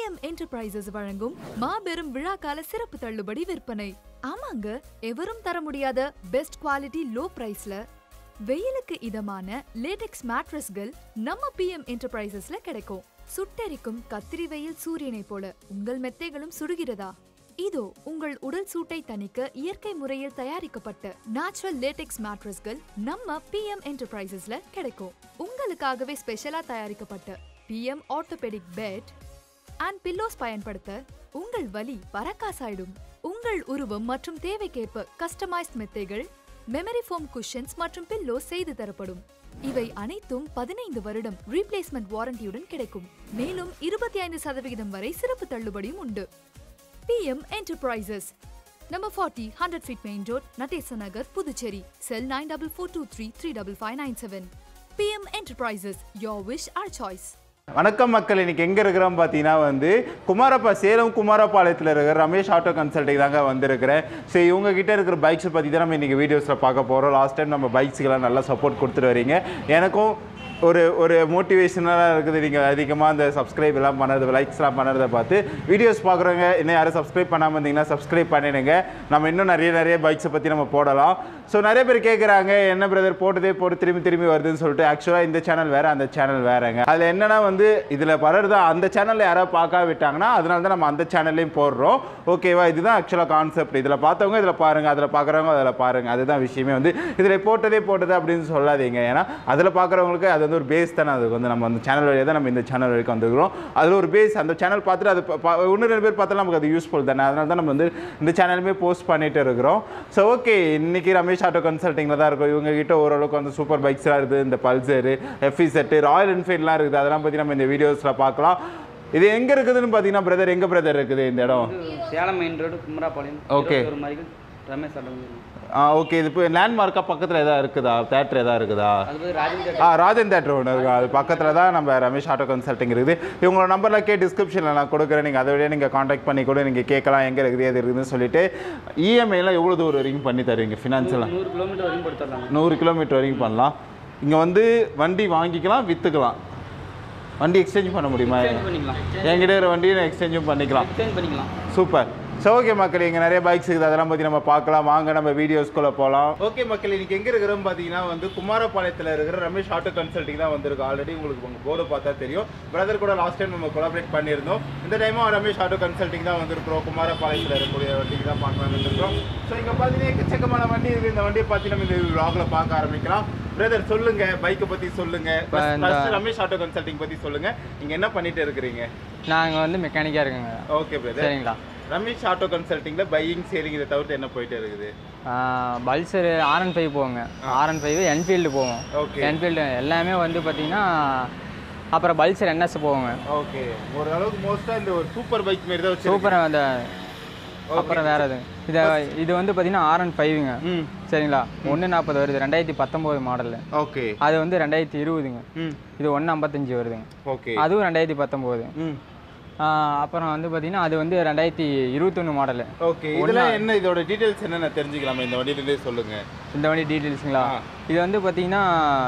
PM enterprises வழங்கும் மாபெரும் விழாக்கால சிறப்பு தள்ளுபடி விற்பனை ஆமாங்க எவரும் தர முடியாத பெஸ்ட் குவாலிட்டி லோ பிரைஸ்ல வெயிலுக்கு இதமான லேடெக்ஸ் மேட்ரஸ்கள் நம்ம பிஎம் என்டர்பிரைசஸ்ல கிடைக்கும் சுட்டெரிக்கும் கத்திரி வெயில் சூரியனை போல உங்கள் மெத்தைகளும் சுடுகிறதா இதோ உங்கள் உடல் சூட்டை தணிக்க இயற்கை முறையில் தயாரிக்கப்பட்ட நேச்சுரல் லேடெக்ஸ் மேட்ரஸ்கள் நம்ம பிஎம் என்டர்பிரைசஸ்ல கிடைக்கும் உங்களுக்காகவே ஸ்பெஷலா தயாரிக்கப்பட்ட PM orthopaedic bed and pillows பயன்படுத்த உங்கள் வலி பறக்காசாயிடும் உங்கள் உருவம் மற்றும் தேவைக்கேற்ப கஸ்டமைஸ்ட் மெத்தைகள் மெமரி ஃபோம் குஷன்ஸ் மற்றும் பில்லோ செய்து தரப்படும் இவை அனைத்தும் பதினைந்து வருடம் ரீப்ளேஸ்மெண்ட் வாரண்டியுடன் கிடைக்கும் மேலும் இருபத்தி ஐந்து சதவிகிதம் வரை சிறப்பு தள்ளுபடியும் உண்டு PM enterprises number forty hundred feet main road Natesa Nagar Puducherry cell nine double four two three three double five nine seven PM enterprises your wish our choice வணக்கம் மக்கள் இன்னைக்கு எங்கே இருக்கிறோம் பார்த்தீங்கன்னா வந்து குமாரப்பா சேலம் குமாரபாளையத்தில் இருக்கிற ரமேஷ் ஆட்டோ கன்சல்ட்டிங் தாங்க வந்திருக்கிறேன் சரி இவங்க கிட்ட இருக்கிற பைக்ஸை பற்றி தான் நம்ம இன்னைக்கு வீடியோஸில் பார்க்க போகிறோம் லாஸ்ட் டைம் நம்ம பைக்ஸுக்கெல்லாம் நல்லா சப்போர்ட் கொடுத்துட்டு வரீங்க எனக்கும் ஒரு ஒரு மோட்டிவேஷனலாக இருக்குது நீங்கள் அதிகமாக அந்த சப்ஸ்கிரைப் எல்லாம் பண்ணுறது லைக்ஸ்லாம் பண்ணுறதை பார்த்து வீடியோஸ் பார்க்குறவங்க இன்னும் யாரும் சப்ஸ்கிரைப் பண்ணாமல் இருந்தீங்கன்னா சப்ஸ்கிரைப் பண்ணிடுங்க நம்ம இன்னும் நிறைய நிறைய பைக்ஸை பற்றி நம்ம போடலாம் ஸோ நிறைய பேர் கேட்குறாங்க என்ன பிரதர் போட்டதே போட்டு திரும்பி திரும்பி வருதுன்னு சொல்லிட்டு ஆக்சுவலாக இந்த சேனல் வேறு அந்த சேனல் வேறங்க அதில் என்னன்னா வந்து இதில் வர்றது அந்த சேனலில் யாராவது பார்க்க விட்டாங்கன்னா அதனால தான் நம்ம அந்த சேனல்லையும் போடுறோம் ஓகேவா இதுதான் ஆக்சுவலாக கான்செப்ட் இதில் பார்த்தவங்க இதில் பாருங்கள் அதில் பார்க்குறவங்க அதில் பாருங்கள் அதுதான் விஷயமே வந்து இதில் போட்டதே போட்டது அப்படின்னு சொல்லாதீங்க ஏன்னா அதில் பார்க்குறவங்களுக்கு அது வந்து ஒரு பேஸ் தானே அதுக்கு வந்து நம்ம அந்த சேனல் வழியாக தான் நம்ம இந்த சேனல் வரைக்கும் வந்துருக்கிறோம் அதில் ஒரு பேஸ் அந்த சேனல் பார்த்துட்டு அது ப- ப- ஒன்று ரெண்டு பேர் பார்த்தாலும் நமக்கு அது யூஸ்ஃபுல் தானே அதனால தான் நம்ம வந்து இந்த சேனலுமே போஸ்ட் பண்ணிட்டு இருக்கிறோம் ஸோ ஓகே இன்னைக்கு ரமேஷ் ஆட்டோ கன்சல்ட்டிங்கில் தான் இருக்கும் இவங்க கிட்ட ஓரளவுக்கு வந்து சூப்பர் பைக்ஸ்லாம் இருக்குது இந்த பல்சரு எஃப்இ செட்டு ராயல் என்ஃபீல்ட்லாம் இருக்குது அதெல்லாம் பற்றி நம்ம இந்த வீடியோஸில் பார்க்கலாம் இது எங்கே இருக்குதுன்னு பார்த்தீங்கன்னா பிரதர் எங்கே பிரதர் இருக்குது இந்த இடம் Salem main road Kumarapalayam Okay. ஒரு மைல் ரமேஷ் அடம் ஆ ஓகே இது இப்போ லேண்ட்மார்க்காக பக்கத்தில் எதாவது இருக்குதா தேட்டர் எதாவது இருக்குதா அது வந்து ராஜேந்திர ஆ ராஜன் தேட்டர் ஒன்று இருக்கு அது பக்கத்தில் தான் நம்ம ரமேஷ் ஆட்டோ கன்சல்ட்டிங் இருக்குது இவங்களோட நம்பர்லாம் கே டிஸ்கிரிப்ஷனில் நான் கொடுக்குறேன் நீங்கள் அதை வழியாக நீங்கள் காண்டாக்ட் பண்ணி கூட நீங்கள் கேட்கலாம் எங்கே இருக்குது எது இருக்குதுன்னு சொல்லிட்டு இஎம்ஐலாம் எவ்வளோ தூரம் வரைக்கும் பண்ணி தருவீங்க ஃபினான்ஸ்லாம் நூறு கிலோமீட்டர் வரைக்கும் கொடுத்துட்றாங்க நூறு கிலோமீட்டர் வரைக்கும் பண்ணலாம் இங்கே வந்து வண்டி வாங்கிக்கலாம் விற்றுக்கலாம் வண்டி எக்ஸ்சேஞ்ச் பண்ண முடியுமா எக்ஸ்சேஞ்ச் பண்ணிக்கலாம் என்கிட்ட இருக்கிற வண்டியை நான் எக்ஸ்சேஞ்சும் பண்ணிக்கலாம் எக்ஸ்சேஞ்ச் பண்ணிக்கலாம் சூப்பர் ஸோ ஓகே மக்கள் இங்கே நிறைய பைக்ஸ் இருக்குது அதெல்லாம் பற்றி நம்ம பார்க்கலாம் வாங்க நம்ம வீடியோஸ்குள்ளே போகலாம் ஓகே மக்கள் இன்னைக்கு எங்கே இருக்கிறோம் பார்த்தீங்கன்னா வந்து குமாரபாளையத்தில் இருக்கிற ரமேஷ் ஆட்டோ கன்சல்ட்டிங் தான் வந்திருக்கு ஆல்ரெடி உங்களுக்கு உங்கள் போர்டு பார்த்தா தெரியும் பிரதர் கூட லாஸ்ட் டைம் நம்ம கொலாபரேட் பண்ணியிருந்தோம் இந்த டைமும் ரமேஷ் ஆட்டோ கன்சல்ட்டிங் தான் வந்திருக்கிறோம் குமாரபாளையத்தில் இருக்கக்கூடிய வண்டிக்கு தான் பார்க்கலாம் வந்திருக்கிறோம் ஸோ இங்கே பார்த்தீங்கன்னா எக்கச்சக்கமான வண்டி இருக்குது இந்த வண்டியை பார்த்து நம்ம இந்த vlogல பார்க்க ஆரம்பிக்கலாம் பிரதர் சொல்லுங்க பைக்கை பற்றி சொல்லுங்க இப்ப இந்த- First ரமேஷ் ஆட்டோ கன்சல்ட்டிங் பற்றி சொல்லுங்க நீங்கள் என்ன பண்ணிட்டு இருக்கிறீங்க நாங்கள் வந்து மெக்கானிக்காக இருக்கோங்க ஓகே பிரதர் சரிங்களா ரமேஷ் ஆட்டோ கன்சல்ட்டிங்கில் பையிங் சேலிங் இதை தவிர்த்து என்ன போயிட்டு இருக்குது பல்சர் ஆர்என் ஃபைவ் போவோங்க ஆர்என் ஃபைவ் என்ஃபீல்டு போவோம் ஓகே என்ஃபீல்டு எல்லாமே வந்து பார்த்தீங்கன்னா அப்புறம் பல்சர் என்எஸ் போவோங்க ஓகே ஓரளவுக்கு மோஸ்ட்டாக இந்த ஒரு சூப்பர் பைக் மாரி தான் வச்சு சூப்பர் அந்த அப்புறம் வேறு இது இது இது வந்து பார்த்தீங்கன்னா ஆர்என் ஃபைவுங்க ம் சரிங்களா ஒன்று நாற்பது வருது ரெண்டாயிரத்தி பத்தொம்போது மாடலு ஓகே அது வந்து ரெண்டாயிரத்தி இருபதுங்க ம் இது ஒன்று ஐம்பத்தஞ்சு வருதுங்க ஓகே அதுவும் ரெண்டாயிரத்தி பத்தொம்போது ம் அப்புறம் வந்து பார்த்தீங்கன்னா அது வந்து ரெண்டாயிரத்தி இருபத்தொன்று மாடலு ஓகே இதெல்லாம் என்ன இதோட டீடைல்ஸ் என்னென்ன தெரிஞ்சுக்கலாமா இந்த வண்டியிலேருந்தே சொல்லுங்க இந்த வண்டி டீட்டெயில்ஸுங்களா ஆ. இது வந்து பார்த்தீங்கன்னா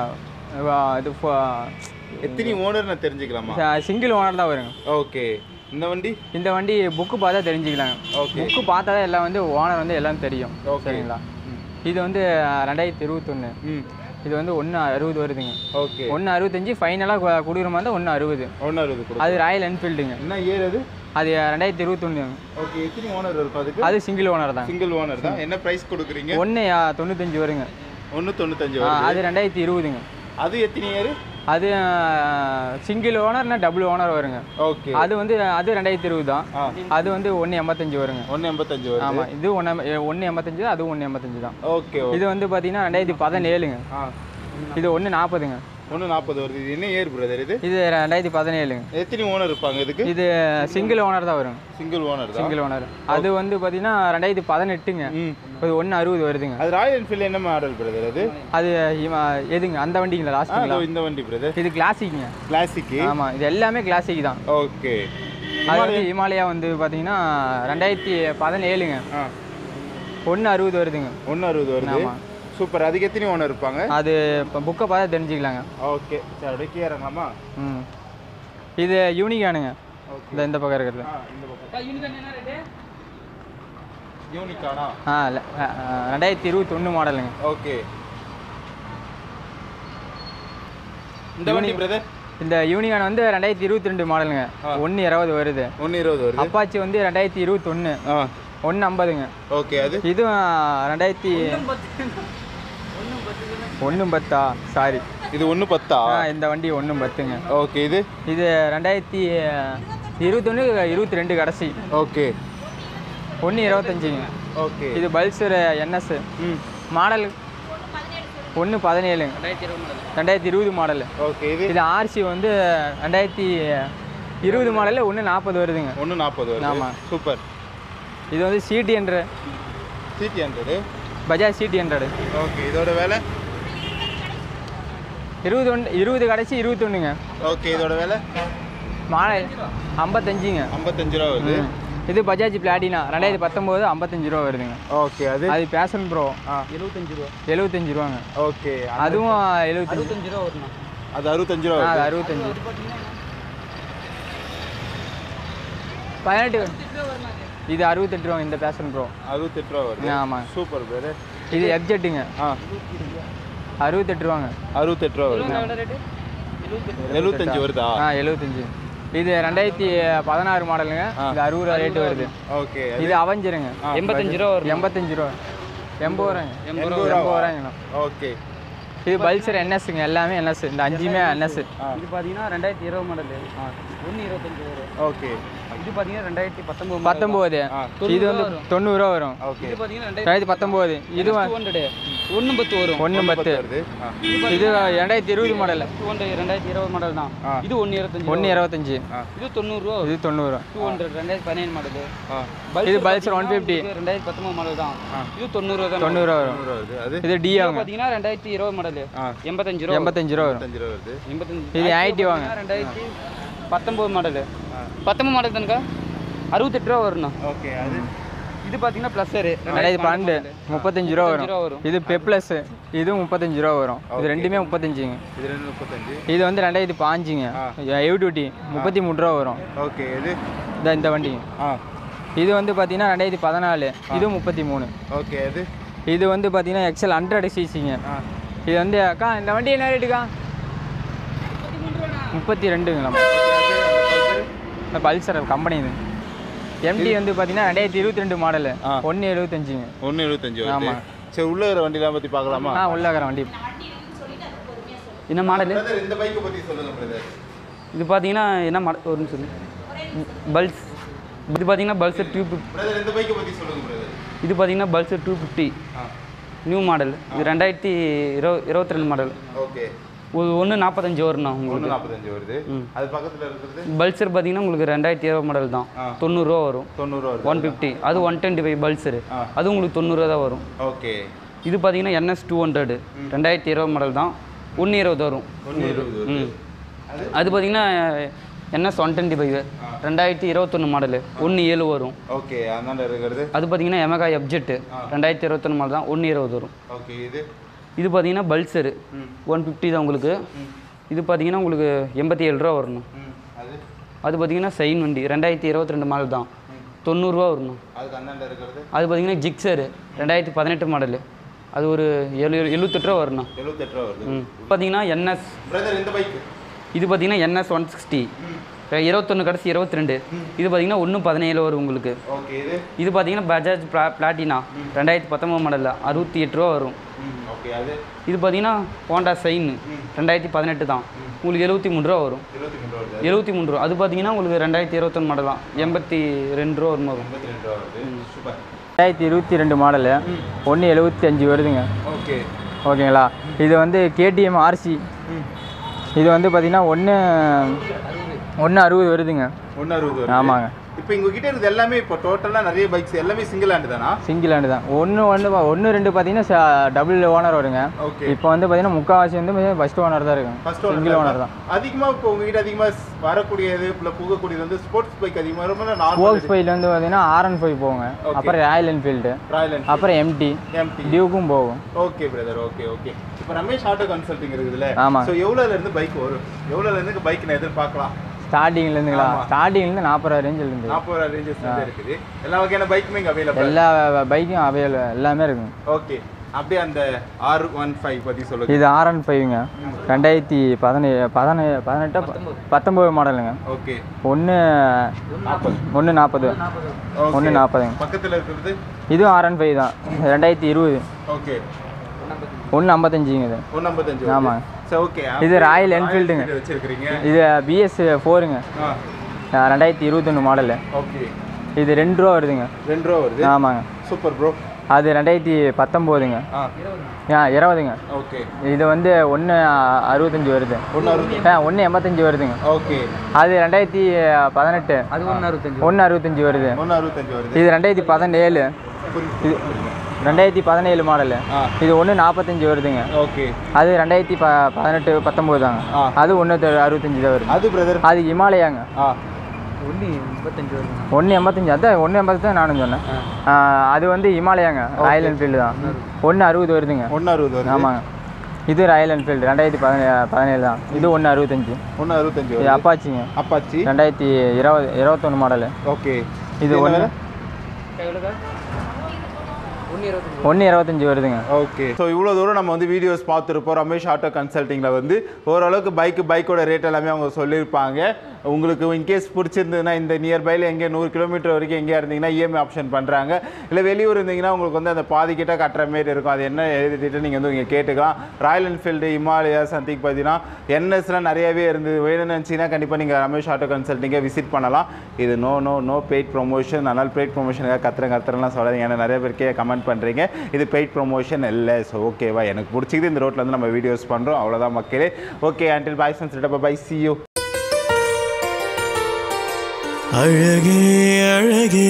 வா- இது எத்தனை ஓனர்னு தெரிஞ்சுக்கலாமா சிங்கிள் ஓனர் தான் வருங்க ஓகே இந்த வண்டி இந்த வண்டி புக்கு பார்த்தா தெரிஞ்சுக்கலாங்க ஓகே புக்கு பார்த்தா தான் எல்லாம் வந்து ஓனர் வந்து எல்லாம் தெரியும் Okay. சரிங்களா இது வந்து ரெண்டாயிரத்தி இருபத்தொன்று ம் இது வந்து ஒன்று அறுபது வருதுங்க ஓகே ஒன்று அறுபத்தஞ்சு ஃபைனலாக கொடுக்குற மாதிரி தான் ஒன்று அறுபது ஒன்று அறுபது கொடு அது ராயல் என்ஃபீல்டுங்க என்ன இயர் அது அது ரெண்டாயிரத்தி இருபத்தொன்று ஓகே எத்தனை ஓனர் இருக்கும் அதுக்கு அது சிங்கிள் ஓனர் தான் சிங்கிள் ஓனர் தான் என்ன ப்ரைஸ் கொடுக்குறீங்க ஒன்று தொண்ணூத்தஞ்சு வருங்க ஒன்று தொண்ணூத்தஞ்சு ஆ, வருது அது ரெண்டாயிரத்தி இருபதுங்க அது எத்தனை இயர் அது சிங்கிள் ஓனர்னா டபுள் ஓனர் வருங்க ஓகே அது வந்து அது ரெண்டாயிரத்தி இருபது தான் ஆ அது வந்து ஒன்று எண்பத்தஞ்சு வருங்க ஒன்று எண்பத்தஞ்சு வருது ஆமாம் இது ஒன்று ஒன்று எண்பத்தஞ்சு அது ஒன்று எண்பத்தஞ்சு தான் ஓகே இது வந்து பார்த்தீங்கன்னா ரெண்டாயிரத்தி பதினேழுங்க ஆ இது ஒன்று நாற்பதுங்க ஒன்று நாற்பது வருது இது என்ன இயர் பிரதர் இது இது ரெண்டாயிரத்தி பதினேழுங்க எத்தனை ஓனர் இருப்பாங்க இதுக்கு இது சிங்கிள் ஓனர் தான் வரும் சிங்கிள் ஓனர் தான் சிங்கிள் ஓனர் அது வந்து பார்த்தீங்கன்னா ரெண்டாயிரத்தி பதினெட்டுங்க ம் இது ஒன்று அறுபது வருதுங்க அது ராயல் என்ஃபீல்டு என்ன மாடல் பிரதர் அது அது இம- எதுங்க அந்த வண்டிங்களா ஆ, லாஸ்ட்டுங்களா இதோ இந்த வண்டி பிரதர் இது கிளாசிக்ங்க கிளாசிக்கு ஆமாம் இது எல்லாமே கிளாசிக் தான் ஓகே அது வந்து ஹிமாலயா வந்து பார்த்தீங்கன்னா ரெண்டாயிரத்தி பதினேழுங்க ஆ ஒன்று அறுபது வருதுங்க ஒன்று அறுபது வருது ஆமா. சூப்பர் அதுக்கு எத்தனை ஓனர் இருப்பாங்க அது இப்போ புக்கை பார்த்தா தெரிஞ்சுக்கலாங்க ஓகே சரி அப்படியே கீழே இறங்கலாமா ம் இது யூனிகானுங்க இந்த இந்த பக்கம் இருக்கிறது ஆ இந்த பக்கம் யூனிக்கானா ஆ இல்லை ரெண்டாயிரத்தி இருபத்தொன்று மாடலுங்க ஓகே இந்த வண்டி பிரதர் இந்த யூனிகான் வந்து ரெண்டாயிரத்தி இருபத்தி ரெண்டு மாடலுங்க ஒன்று இருபது வருது ஒன்று இருபது வருது அப்பாச்சி வந்து ரெண்டாயிரத்தி இருபத்தொன்று ஆ ஒன்று ஐம்பதுங்க ஓகே அது இதுவும் ரெண்டாயிரத்தி ஒன்று பத்தா சாரி இது ஒன்று பத்தா ஆ இந்த வண்டி ஒன்று பத்துங்க ஓகே இது இது ரெண்டாயிரத்தி இருபத்தொன்று இருபத்தி ரெண்டு கடைசி ஓகே ஒன்று இருபத்தஞ்சுங்க ஓகே இது பல்சர் என்எஸ் ம் மாடல் ஒன்று பதினேழுங்க ரெண்டாயிரத்தி இருபது மாடல் ரெண்டாயிரத்தி இருபது மாடல் ஓகே இது இது ஆர்சி வந்து ரெண்டாயிரத்தி இருபது மாடலில் ஒன்று நாற்பது வருதுங்க ஒன்று நாற்பது வருது ஆமா. சூப்பர் இது வந்து CT hundred CT hundred Bajaj CT hundred okay இதோட வேலை இருபது ஒன்று இருபது கடைசி இருபத்தொன்னுங்க ஓகே இதோட வேலை மாடல் ஐம்பத்தஞ்சுங்க ஐம்பத்தஞ்சு ரூபா வருது இது பஜாஜ் பிளாட்டினா ரெண்டாயிரத்தி பத்தொம்போது ஐம்பத்தஞ்சு ரூபா வருதுங்க ஓகே அது அது பேஷன் ப்ரோ ஆ எழுபத்தஞ்சு ரூபா எழுபத்தஞ்சு ரூபாங்க ஓகே அதுவும் எழுபத்தஞ்சு அறுபத்தஞ்சு ரூபா வரும்ண்ணா அது அறுபத்தஞ்சு ரூபா ஆ அது வருது அறுபத்தஞ்சு பதினெட்டு இது அறுபத்தெட்டு ரூபாங்க இந்த பேஷன் ப்ரோ அறுபத்தெட்டு ரூபா வருது ஆமாங்க சூப்பர் பேரு இது எப்ஜெட்டுங்க ஆ அறுபத்தெட்டு ரூபாங்க அறுபத்தெட்டு ரூபா வருது ரேட்டு எழுபத்தஞ்சு வருதா ஆ எழுபத்தஞ்சு இது ரெண்டாயிரத்தி பதினாறு மாடலுங்க இது அறுபது ரூபா ரேட்டு வருது ஓகே இது அவஞ்சிருங்க எண்பத்தஞ்சு ரூபா வரும் எண்பத்தஞ்சு ரூபா எண்பது ரூபாங்க எண்பது எண்பது ரூபாவா? ரூபாய்ங்கண்ணா ஓகே இது பல்சர் என்எஸ்ங்க எல்லாமே என்எஸ் இந்த அஞ்சுமே என்எஸ் இது பார்த்தீங்கன்னா ரெண்டாயிரத்தி இருபது மாடல் ஒன்று இருபத்தஞ்சு வரும் ஓகே இது பார்த்தீங்கன்னா ரெண்டாயிரத்தி பத்தொம்பது பத்தொம்போது ஆ. இது வந்து தொண்ணூறுரூவா வரும் ஓகே இது பார்த்தீங்கன்னா ரெண்டாயிரத்தி பத்தொம்போது இது டூ ஹண்ட்ரடு ஒன்று பத்து வரும் ஒன்று பத்து வருது ஆ இது ரெண்டாயிரத்தி இருபது மாடல் டூ ஹண்ட்ரட் ரெண்டாயிரத்தி இருபது மாடல் தான் ஆ. இது ஒன்று இருபத்தஞ்சு ஒன்று இருபத்தஞ்சி இது தொண்ணூறுரூவா இது தொண்ணூறு டூ ஹண்ட்ரட் ரெண்டாயிரத்தி பதினேழு மாடல் ஆ இது பல்சர் ஒன் ஃபிஃப்டி ரெண்டாயிரத்தி பத்தொம்பது மாடல் தான் இது தொண்ணூறு தான் தொண்ணூறுரூவா வரும் தொண்ணூறு ரூபா வருது அது இது டி ஆகுங்க பார்த்தீங்கன்னா ரெண்டாயிரத்தி இருபது மாடல் ஆ எண்பத்தஞ்சு ரூபா எண்பத்தஞ்சு ரூபா வரும் எண்பத்தஞ்சு ரூபா வருது எண்பத்தஞ்சு இது ஐடி வாங்க ரெண்டாயிரத்தி பத்தொம்பது மாடல் பத்தொம்பது மாடல் தானுக்கா அறுபத்தெட்டு ரூபா வரும்ண்ணா ஓகே அது இது பார்த்தீங்கன்னா ப்ளஸ்ஸரு ரெண்டாயிரத்தி பன்னெண்டு முப்பத்தஞ்சு ரூபா ரூபா வரும் வரும். இது பெப்ளஸ் இதுவும் முப்பத்தஞ்சு ரூபா வரும் இது ரெண்டுமே முப்பத்தஞ்சுங்க இது ரெண்டு முப்பத்தஞ்சு இது வந்து ரெண்டாயிரத்தி பாஞ்சுங்க ஹெவி டியூட்டி முப்பத்தி மூணு ரூபா வரும் ஓகே இது இந்த இந்த வண்டிங்க ஆ இது வந்து பார்த்தீங்கன்னா ரெண்டாயிரத்தி பதினாலு இது முப்பத்தி மூணு ஓகே அது இது வந்து பார்த்தீங்கன்னா எக்ஸல் ஹண்ட்ரட் சிசிங்க ஆ இது வந்து அக்கா இந்த வண்டி என்ன ரேட்டுக்கா முப்பத்தி ரெண்டுங்களா பல்சர் கம்பெனி இது எம்டி வந்து பார்த்தீங்கன்னா ரெண்டாயிரத்தி இருபத்தி ரெண்டு மாடலு ஆ. ஒன்று எழுபத்தஞ்சுங்க ஒன்று எழுபத்தஞ்சு வருது ஆமா. சரி உள்ள இருக்கிற வண்டிலாம் பற்றி பார்க்கலாமா ஆ உள்ளாகிற வண்டி என்ன மாடலு பிரதர் இந்த பைக்கை பற்றி சொல்லுங்க பிரதர் இது பார்த்தீங்கன்னா என்ன மாடல் ஒரு நிமிஷம் பல்ஸ் இது பார்த்தீங்கன்னா பல்சர் டூ ஃபிஃப்டி பிரதர் இந்த பைக்கை பற்றி சொல்லுங்க பிரதர் இது பார்த்தீங்கன்னா பல்சர் டூ ஃபிஃப்டி ஆ நியூ மாடல் இது ரெண்டாயிரத்தி இருபது இருபத்தி ரெண்டு மாடல் ஓகே ஒரு ஒன்று நாற்பத்தஞ்சு வரும்ண்ணா ஒன்று உங்களுக்கு நாற்பத்தஞ்சு வருது அது பக்கத்தில் இருக்கிறது பல்சர் பார்த்தீங்கன்னா உங்களுக்கு ரெண்டாயிரத்தி இருபது மாடல் தான் ஆ. தொண்ணூறுரூவா வரும் தொண்ணூறு வருது ஒன் ஃபிஃப்டி அது ஒன் டுவெண்ட்டி ஃபைவ் பல்சரு ஆ. அது உங்களுக்கு தொண்ணூறுவா தான் வரும் ஓகே இது பார்த்தீங்கன்னா என்எஸ் டூ ஹண்ட்ரடு ரெண்டாயிரத்தி இருபது மாடல் தான் ஒன்று இருபது வரும் ஒன்று இருபது வருது ம் அது பார்த்தீங்கன்னா என்எஸ் ஒன் டுவெண்ட்டி ஃபைவ் ரெண்டாயிரத்தி இருபத்தொன்று மாடலு ஒன்று ஏழு வரும் ஓகே அந்தாண்ட இருக்கிறது அது பார்த்தீங்கன்னா எமகா எப்ஜெட்டு ரெண்டாயிரத்தி இருபத்தொன்று மாடல் தான் ஒன்று இருபது வரும் ஓகே இது இது பார்த்தீங்கன்னா பல்சரு ஒன் ஃபிஃப்டி தான் உங்களுக்கு இது பார்த்தீங்கன்னா உங்களுக்கு எண்பத்தி ஏழு ரூபா வரணும் ம் அது அது பார்த்தீங்கன்னா சைன் வண்டி ரெண்டாயிரத்தி இருபத்தி ரெண்டு மாடல் தான் தொண்ணூறுரூவா வரணும் அதுக்கு அந்தாண்ட இருக்கிறது அது பார்த்தீங்கன்னா ஜிக்ஸரு ரெண்டாயிரத்தி பதினெட்டு மாடலு அது ஒரு எழு எழுபத்தெட்டு ரூபா வரணும் எழுபத்தெட்டு ரூபா வருது ம் பார்த்தீங்கன்னா என்எஸ் பிரதர் இந்த பைக்கு இது பார்த்தீங்கன்னா என்எஸ் ஒன் சிக்ஸ்டி இருபத்தொன்று கடைசி இருபத்தி ரெண்டு இது பார்த்தீங்கன்னா ஒன்று பதினேழு வரும் உங்களுக்கு ஓகே இது இது பார்த்தீங்கன்னா பஜாஜ் பிளா பிளாட்டினா ரெண்டாயிரத்தி பத்தொம்பது மாடலில் அறுபத்தி எட்டு ரூபா வரும் ம் ஓகே அது இது பார்த்தீங்கன்னா ஹோண்டா சைன் ரெண்டாயிரத்தி பதினெட்டு தான் உங்களுக்கு எழுபத்தி மூணு ரூபா வரும் இருபத்தி மூணு ரூபா வருது எழுபத்தி மூணு ரூபா அது பார்த்தீங்கன்னா உங்களுக்கு ரெண்டாயிரத்தி இருபத்தொன்று மாடல் தான் எண்பத்தி ரெண்டு ரூபா வரும் வரும் ஐம்பத்தி ரெண்டு ரூபா வருது சூப்பர் ரெண்டாயிரத்தி இருபத்தி ரெண்டு மாடலு ஒன்று எழுபத்தி அஞ்சு வருதுங்க ஓகே ஓகேங்களா இது வந்து கேடிஎம் ஆர்சி இது வந்து பார்த்தீங்கன்னா ஒன்று ஒன்று அறுபது வருதுங்க ஒன்று அறுபது வருது ஆமாங்க இப்போ எங்க கிட்ட இருக்குது எல்லாமே இப்போ டோட்டலாக நிறைய பைக்ஸ் எல்லாமே சிங்கிள் ஹேண்டு தானா சிங்கிள் ஹேண்டு தான் ஒன்று ஒன்று ஒன்று ரெண்டு பார்த்தீங்கன்னா டபுள் ஓனர் வருங்க ஓகே இப்போ வந்து பார்த்தீங்கன்னா முக்கால்வாசி வந்து ஃபஸ்ட் ஓனர் தான் இருக்கும் ஃபர்ஸ்ட் சிங்கிள் ஓனர் தான் அதிகமாக இப்போ உங்ககிட்ட அதிகமாக வரக்கூடியது இல்லை புகக்கூடியது வந்து ஸ்போர்ட்ஸ் பைக் அதிகமாக ரொம்ப நார்மல் ஸ்போர்ட்ஸ் ஃபைல் வந்து பார்த்தீங்கன்னா ஆர்என் ஃபைவ் போங்க Okay. அப்புறம் ராயல் என்ஃபீல்டு ராயல் என்ஃபீல்ட் அப்புறம் எம்டி எம்டி டியூக்கும் போகும் ஓகே பிரதர் ஓகே ஓகே இப்போ ரமேஷ் ஆட்டோ கன்சல்டிங் இருக்குதுல்ல ஆமாங்க. ஸோ எவ்வளோல இருந்து பைக் வரும் எவ்வளோல இருந்து பைக் நான் எதிர்பார்க்கலாம் ஸ்டார்டிங்லேருந்துங்களா ஸ்டார்டிங்லேருந்து நாற்பது ரூபா ரேஞ்சில் இருந்து நாற்பது ரூபா ரேஞ்சஸ் வந்து இருக்குது எல்லா வகையான பைக்குமே இங்கே அவைலபிள் எல்லா பைக்கும் அவைலபிள் எல்லாமே இருக்குங்க ஓகே அப்படியே அந்த ஆர் ஒன் ஃபைவ் பற்றி சொல்லுங்க இது ஆர் ஒன் ஃபைவ்ங்க ரெண்டாயிரத்தி பதினேழு பதினே பதினெட்டா பத்தொம்போது மாடலுங்க ஓகே ஒன்று நாற்பது ஒன்று நாற்பது ஒன்று நாற்பதுங்க பக்கத்தில் இருக்கிறது இதுவும் ஆர் ஒன் ஃபைவ் தான் ரெண்டாயிரத்தி இருபது ஓகே ஒன்று ஐம்பத்தஞ்சுங்க இது ஒன்று ஐம்பத்தஞ்சு ஆமாங்க. சரி ஓகே இது ராயல் என்ஃபீல்டுங்க வச்சிருக்கிறீங்க இது பிஎஸ் ஃபோருங்க ஆ ரெண்டாயிரத்தி இருபத்தொன்று மாடலு ஓகே இது ரெண்டு ரூபா வருதுங்க ரெண்டு ரூபா வருது ஆமாங்க சூப்பர் ப்ரோ அது ரெண்டாயிரத்தி பத்தொம்போதுங்க ஆ ஆ இருபதுங்க ஓகே இது வந்து ஒன்று அறுபத்தஞ்சு வருது ஒன்று அறுபது ஆ ஒன்று எண்பத்தஞ்சு வருதுங்க ஓகே அது ரெண்டாயிரத்தி பதினெட்டு அது ஒன்று அறுபத்தஞ்சு ஒன்று அறுபத்தஞ்சு வருது ஒன்று அறுபத்தஞ்சு வருது இது ரெண்டாயிரத்தி பதினேழு இது ரெண்டாயிரத்தி பதினேழு மாடலு ஆ. இது ஒன்று நாற்பத்தஞ்சு வருதுங்க ஓகே அது ரெண்டாயிரத்தி ப பதினெட்டு பத்தொம்போது தாங்க ஆ. அது ஒன்று அறுபத்தஞ்சு தான் வருது அது பிரதர் அது இமாலயாங்க ஆ ஒன்று எண்பத்தஞ்சு வருது ஒன்று எண்பத்தஞ்சு அதான் ஒன்று எண்பது தான் நானும் சொன்னேன் ஆ, அது வந்து இமாலயாங்க ராயல் என்ஃபீல்டு தான் ஒன்று அறுபது வருதுங்க ஒன்று அறுபது வருது ஆமாங்க இது ராயல் என்ஃபீல்டு ரெண்டாயிரத்தி பதினே பதினேழு தான் இது ஒன்று அறுபத்தஞ்சு ஒன்று அறுபத்தஞ்சு இது வருது அப்பாச்சிங்க அப்பாச்சி ரெண்டாயிரத்தி இருபது இருபத்தொன்று மாடலு ஓகே இது ஒன்று ஒன்று இருபத்தஞ்சு ஒன்று இருபத்தஞ்சு வருதுங்க ஓகே ஸோ இவ்வளோ தூரம் நம்ம வந்து வீடியோஸ் பார்த்துருப்போம் ரமேஷ் ஆட்டோ கன்சல்ட்டிங்கில் வந்து ஓரளவுக்கு பைக்கு பைக்கோட ரேட் எல்லாமே அவங்க சொல்லியிருப்பாங்க உங்களுக்கு இன்கேஸ் பிடிச்சிருந்ததுன்னா இந்த நியர்பையில் எங்கே நூறு கிலோமீட்டர் வரைக்கும் எங்கேயா இருந்தீங்கன்னா இஎம்ஐ ஆப்ஷன் பண்ணுறாங்க இல்லை வெளியூர் இருந்தீங்கன்னா உங்களுக்கு வந்து அந்த பாதி கிட்ட கட்டுற மாரி இருக்கும் அது என்ன எழுதிட்டு நீங்கள் வந்து இங்கே கேட்டுக்கலாம் ராயல் என்ஃபீல்டு இமாலயா சந்திக்கு பார்த்தீங்கன்னா என்எஸ்லாம் நிறையவே இருந்து வேணும்னு நினச்சிங்கன்னா கண்டிப்பாக நீங்கள் ரமேஷ் ஆட்டோ கன்சல்ட்டிங்கை விசிட் பண்ணலாம் இது no no no paid promotion அதனால் பெய்ட் ப்ரொமோஷனுக்காக கத்துற கத்துறலாம் சொல்லாதீங்க ஏன்னா நிறைய பேருக்கே கமெண்ட் பண்ணுறீங்க இது பெய்ட் ப்ரொமோஷன் இல்லை ஸோ ஓகேவா எனக்கு பிடிச்சிது இந்த ரோட்டில் வந்து நம்ம வீடியோஸ் பண்ணுறோம் அவ்வளோதான் மக்களே okay until bye friends bye see you அழகே அழகே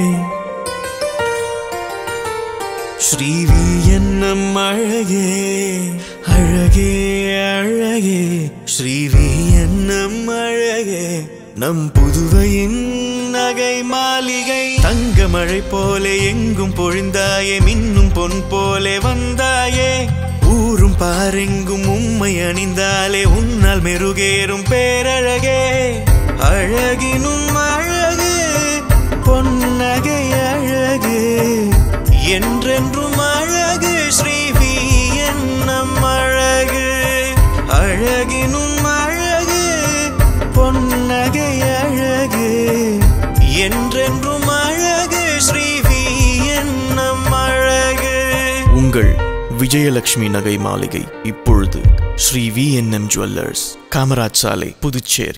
ஸ்ரீவி என்னம் அழகே அழகே அழகே ஸ்ரீவி என்னம் அழகே நம் புதுவையின் நகை மாளிகை தங்க மழை போலே எங்கும் பொழிந்தாயே மின்னும் பொன் போலே வந்தாயே ஊரும் பாரெங்கும் உம்மை அணிந்தாலே உன்னால் மெருகேறும் பேரழகே அழகினும் அழகு பொன்னகை அழகு என்றென்றும் அழகு ஸ்ரீவி என்னம் அழகு அழகினும் அழகு பொன்னகை அழகு என்றென்றும் அழகு ஸ்ரீவி என்னம் அழகு உங்கள் விஜயலட்சுமி நகை மாளிகை இப்பொழுது Sri V N M jewellers Kamaraj சாலை புதுச்சேரி